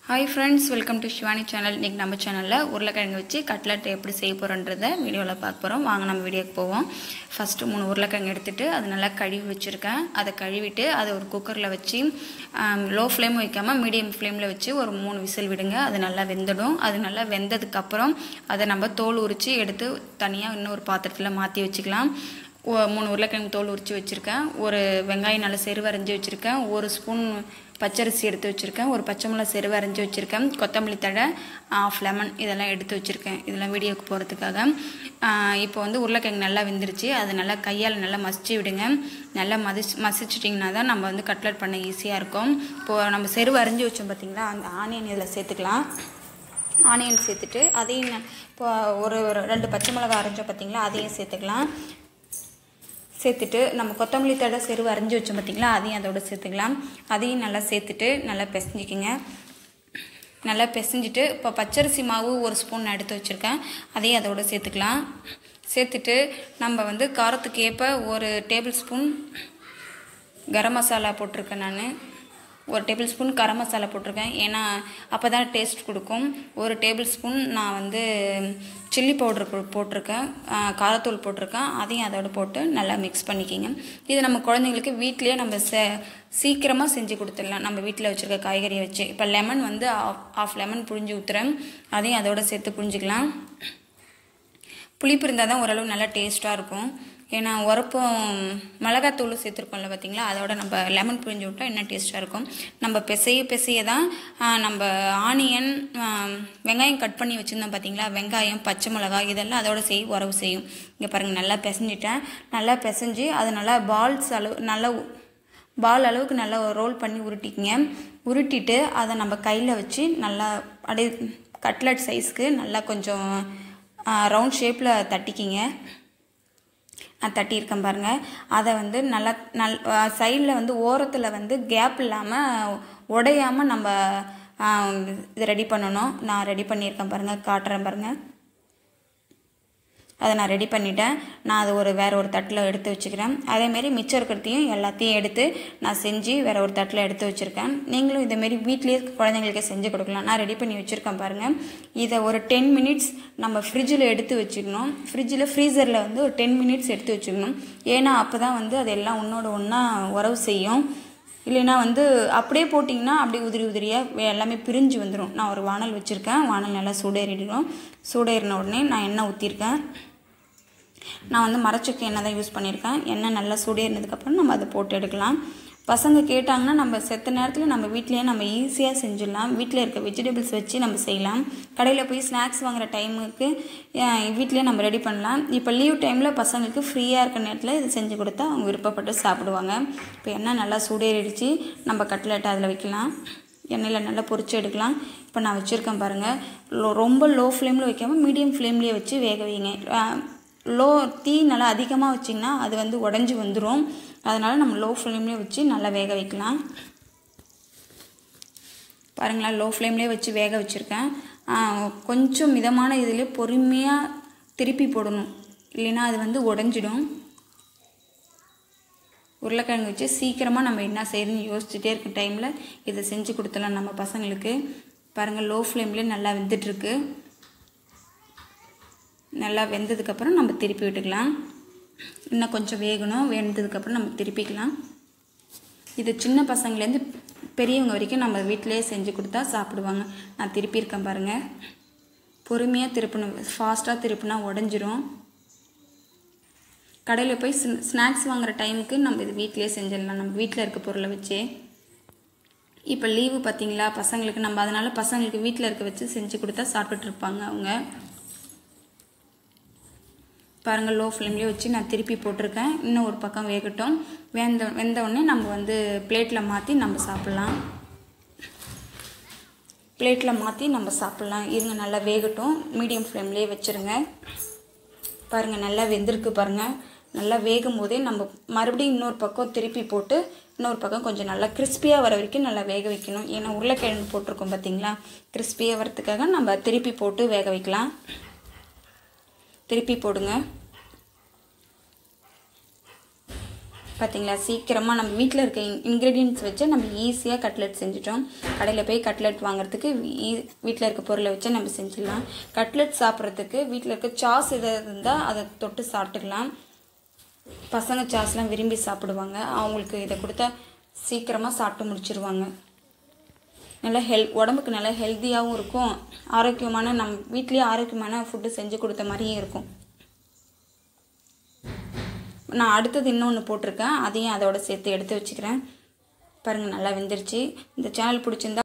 hi friends welcome to Shivani channel இன்றைக்கி நம்ம சேனலில் உருளைக்கிழங்கு வச்சு கட்லட் எப்படி செய்ய போகிறோன்றத வீடியோவில் பார்க்க போகிறோம் வாங்க நம்ம வீடியோக்கு போவோம் ஃபஸ்ட்டு மூணு உருளைக்கிழங்கு எடுத்துகிட்டு அது நல்லா கழுவி வச்சுருக்கேன் அதை கழுவிட்டு அதை ஒரு குக்கரில் வச்சு லோ ஃப்ளேம் வைக்காமல் மீடியம் ஃப்ளேமில் வச்சு ஒரு மூணு விசில் விடுங்க அது நல்லா வெந்துடும் அது நல்லா வெந்ததுக்கப்புறம் அதை நம்ம தோல் உரித்து எடுத்து தனியாக இன்னொரு பாத்திரத்தில் மாற்றி வச்சுக்கலாம் ஒ- மூணு உருளைக்கிழங்கு தோல் உரித்து வச்சுருக்கேன் ஒரு வெங்காயம் நல்லா செருவு அரைஞ்சி வச்சுருக்கேன் ஒரு ஸ்பூன் பச்சரிசி எடுத்து வச்சுருக்கேன் ஒரு பச்சை மிளகா செருவு அரைஞ்சி வச்சுருக்கேன் கொத்தமல்லி தழை ஆஃப் லெமன் இதெல்லாம் எடுத்து வச்சுருக்கேன் இதெல்லாம் வீடியோக்கு போகிறதுக்காக இப்போ வந்து உருளைக்கிழங்கு நல்லா வெந்துருச்சு அதை நல்லா கையால் நல்லா மசிச்சு விடுங்க நல்லா மதிச்சு மசிச்சிட்டிங்கன்னா தான் நம்ம வந்து கட்லட் பண்ண ஈஸியாக இருக்கும் இப்போது நம்ம செருவு அரைஞ்சி வச்சோம் பார்த்தீங்களா அந்த ஆனியன் இதில் சேர்த்துக்கலாம் ஆனியன் சேர்த்துட்டு அதையும் ந- இப்போ ஒரு ஒரு ரெண்டு பச்சை மிளகாய் அரைஞ்சோம் பார்த்தீங்களா அதையும் சேர்த்துக்கலாம் சேர்த்துட்டு நம்ம கொத்தமல்லி தடை செருவு அரைஞ்சி வச்சோம் பார்த்தீங்களா அதையும் அதோட சேர்த்துக்கலாம் அதையும் நல்லா சேர்த்துட்டு நல்லா பிசைஞ்சிக்கிங்க நல்லா பிசைஞ்சிட்டு இப்போ பச்சரிசி மாவு ஒரு ஸ்பூன் நான் எடுத்து வச்சுருக்கேன் அதையும் அதோட சேர்த்துக்கலாம் சேர்த்துட்டு நம்ம வந்து காரத்துக்கு ஏற்ப ஒரு டேபிள் ஸ்பூன் கரம் மசாலா போட்டிருக்கேன் நான் ஒரு டேபிள் ஸ்பூன் கரம் மசாலா போட்டிருக்கேன் ஏன்னா அப்போ தான் டேஸ்ட் கொடுக்கும் ஒரு டேபிள் ஸ்பூன் நான் வந்து சில்லி பவுடர் போட்டிருக்கேன் ஆ, காரத்தூள் போட்டிருக்கேன் அதையும் அதோட போட்டு நல்லா மிக்ஸ் பண்ணிக்கிங்க இது நம்ம குழந்தைங்களுக்கு வீட்லேயே நம்ம செ சீக்கிரமாக செஞ்சு கொடுத்துடலாம் நம்ம வீட்டில் வச்சுருக்க காய்கறியை வச்சு இப்போ லெமன் வந்து ஆஃப் ஆஃப் லெமன் புழிஞ்சு ஊற்றுறேன் அதையும் அதோட சேர்த்து புழிஞ்சிக்கலாம் புளிப்பு இருந்தால் தான் ஓரளவு நல்லா டேஸ்ட்டாக இருக்கும் ஏன்னா உரப்பும் மிளகாத்தூள் சேர்த்துருக்கோம்ல பார்த்தீங்களா அதோட நம்ம லெமன் புழிஞ்சு விட்டா இன்னும் டேஸ்ட்டாக இருக்கும் நம்ம பிசைய பிசைய தான் ஆ, நம்ம ஆனியன் ஆ, வெங்காயம் கட் பண்ணி வச்சுருந்தோம் பார்த்தீங்களா வெங்காயம் பச்சை மிளகாய் இதெல்லாம் அதோட செய் உறவு செய்யும் இங்கே பாருங்கள் நல்லா பிசைஞ்சிட்டேன் நல்லா பிசைஞ்சு அது நல்லா பால்ஸ் அளவு நல்லா உ- பால் அளவுக்கு நல்லா ரோல் பண்ணி உருட்டிக்கிங்க உருட்டிட்டு அதை நம்ம கையில் வச்சு நல்லா அப்படியே கட்லட் சைஸ்க்கு நல்லா கொஞ்சம் ரவுண்ட் ஷேப்பில் தட்டிக்கிங்க நான் தட்டியிருக்கேன் பாருங்கள் அதை வந்து நல்லா நல் சைடில் வந்து ஓரத்தில் வந்து கேப் இல்லாமல் உடையாமல் நம்ம ஆ, இது ரெடி பண்ணணும் நான் ரெடி பண்ணியிருக்கேன் பாருங்கள் காட்டுறேன் பாருங்கள் அதை நான் ரெடி பண்ணிட்டேன் நான் அதை ஒரு வேறு ஒரு தட்டில் எடுத்து வச்சுக்கிறேன் அதேமாரி மிச்சம் இருக்கிறதையும் எல்லாத்தையும் எடுத்து நான் செஞ்சு வேறு ஒரு தட்டில் எடுத்து வச்சுருக்கேன் நீங்களும் இதேமாரி வீட்லேயே குழந்தைங்களுக்கு செஞ்சு கொடுக்கலாம் நான் ரெடி பண்ணி வச்சுருக்கேன் பாருங்கள் இதை ஒரு டென் மினிட்ஸ் நம்ம ஃப்ரிட்ஜில் எடுத்து வச்சுக்கணும் ஃப்ரிட்ஜில் ஃப்ரீசரில் வந்து ஒரு டென் மினிட்ஸ் எடுத்து வச்சுக்கணும் ஏன்னா அப்போ தான் வந்து அதெல்லாம் ஒன்றோட ஒன்றா உறவு செய்யும் இல்லைன்னா வந்து அப்படியே போட்டிங்கன்னா அப்படியே உதிரி உதிரியாக எல்லாமே பிரிஞ்சு வந்துடும் நான் ஒரு வானல் வச்சுருக்கேன் வானல் நல்லா சூடேறிடும் சூடேறின உடனே நான் எண்ணெய் ஊற்றிருக்கேன் நான் வந்து மரச்சொக்கு எண்ணெய் தான் யூஸ் பண்ணியிருக்கேன் எண்ணெய் நல்லா சூடேறினதுக்கப்புறம் நம்ம அதை போட்டு எடுக்கலாம் பசங்க கேட்டாங்கன்னா நம்ம செத்த நேரத்தில் நம்ம வீட்லேயே நம்ம ஈஸியாக செஞ்சிடலாம் வீட்டில் இருக்க வெஜிடபிள்ஸ் வச்சு நம்ம செய்யலாம் கடையில் போய் ஸ்நாக்ஸ் வாங்குற டைமுக்கு வீட்லேயே நம்ம ரெடி பண்ணலாம் இப்போ லீவ் டைமில் பசங்களுக்கு ஃப்ரீயாக இருக்க நேரத்தில் இது செஞ்சு கொடுத்தா அவங்க விருப்பப்பட்டு சாப்பிடுவாங்க இப்போ எண்ணெய் நல்லா சூடேறிடுச்சு நம்ம கட்லெட் அதில் வைக்கலாம் எண்ணெயில் நல்லா பொரிச்சு எடுக்கலாம் இப்போ நான் வச்சுருக்கேன் பாருங்கள் லோ ரொம்ப லோ ஃப்ளேமில் வைக்காமல் மீடியம் ஃப்ளேம்லேயே வச்சு வேக வைங்க ஆஹ் லோ தீ நல்லா அதிகமாக வச்சிங்கன்னா அது வந்து உடஞ்சி வந்துடும் அதனால் நம்ம லோ ஃப்ளேம்லேயே வச்சு நல்லா வேக வைக்கலாம் பாருங்களேன் லோ ஃப்ளேம்லேயே வச்சு வேக வச்சுருக்கேன் ஆஹ் கொஞ்சம் மிதமான இதிலே பொறுமையாக திருப்பி போடணும் இல்லைன்னா அது வந்து உடஞ்சிடும் உருளைக்கிழங்கு வச்சு சீக்கிரமாக நம்ம என்ன செய்யறதுன்னு யோசிச்சுட்டே இருக்க டைமில் இதை செஞ்சு கொடுத்துடலாம் நம்ம பசங்களுக்கு பாருங்கள் லோ ஃப்ளேம்லேயே நல்லா வெந்துட்டுருக்கு நல்லா வெந்ததுக்கப்புறம் நம்ம திருப்பி விட்டுக்கலாம் இன்னும் கொஞ்சம் வேகணும் வெந்ததுக்கப்புறம் நம்ம திருப்பிக்கலாம் இது சின்ன பசங்கள்லேருந்து பெரியவங்க வரைக்கும் நம்ம வீட்டிலேயே செஞ்சு கொடுத்தா சாப்பிடுவாங்க நான் திருப்பியிருக்கேன் பாருங்கள் பொறுமையாக திருப்பணும் ஃபாஸ்ட்டாக திருப்பினா உடஞ்சிரும் கடையில் போய் ஸ்நாக்ஸ் வாங்குற டைமுக்கு நம்ம இது வீட்டிலேயே செஞ்சிடலாம் நம்ம வீட்டில் இருக்க பொருளை வச்சே இப்போ லீவு பார்த்தீங்களா பசங்களுக்கு நம்ம அதனால் பசங்களுக்கு வீட்டில் இருக்க வச்சு செஞ்சு கொடுத்தா சாப்பிட்டுட்டு இருப்பாங்க அவங்க பாருங்கள் லோ ஃப்ளேம்லேயே வச்சு நான் திருப்பி போட்டிருக்கேன் இன்னும் ஒரு பக்கம் வேகட்டும் வெந்த வெந்த உடனே நம்ம வந்து பிளேட்டில் மாற்றி நம்ம சாப்பிட்லாம் பிளேட்டில் மாற்றி நம்ம சாப்பிட்லாம் இருங்க நல்லா வேகட்டும் மீடியம் ஃப்ளேம்லேயே வச்சுருங்க பாருங்கள் நல்லா வெந்திருக்கு பாருங்கள் நல்லா வேகும் போதே நம்ம மறுபடியும் இன்னொரு பக்கம் திருப்பி போட்டு இன்னொரு பக்கம் கொஞ்சம் நல்லா கிறிஸ்பியாக வர வரைக்கும் நல்லா வேக வைக்கணும் ஏன்னா உருளைக்கிழங்கு போட்டிருக்கோம் பார்த்தீங்களா கிறிஸ்பியாக வரத்துக்காக நம்ம திருப்பி போட்டு வேக வைக்கலாம் திருப்பி போடுங்க பார்த்தீங்களா சீக்கிரமாக நம்ம வீட்டில் இருக்க இன்க்ரீடியன்ட்ஸ் வச்சு நம்ம ஈஸியாக கட்லெட் செஞ்சுட்டோம் கடையில் போய் கட்லெட் வாங்குறதுக்கு வீட்டில் இருக்க பொருளை வச்சு நம்ம செஞ்சிடலாம் கட்லெட் சாப்பிட்றதுக்கு வீட்டில் இருக்க சாஸ் எதாவது இருந்தால் அதை தொட்டு சாப்பிட்டுக்கலாம் பசங்க சாஸ்லாம் விரும்பி சாப்பிடுவாங்க அவங்களுக்கு இதை கொடுத்தா சீக்கிரமாக சாப்பிட்டு முடிச்சிருவாங்க நல்லா ஹெல் உடம்புக்கு நல்லா ஹெல்த்தியாகவும் இருக்கும் ஆரோக்கியமான நம் வீட்லேயே ஆரோக்கியமான ஃபுட்டு செஞ்சு கொடுத்த மாதிரியும் இருக்கும் நான் அடுத்தது இன்னொன்று போட்டிருக்கேன் அதையும் அதோட சேர்த்து எடுத்து வச்சுக்கிறேன் பாருங்கள் நல்லா வெந்துருச்சு இந்த சேனல் பிடிச்சிருந்தா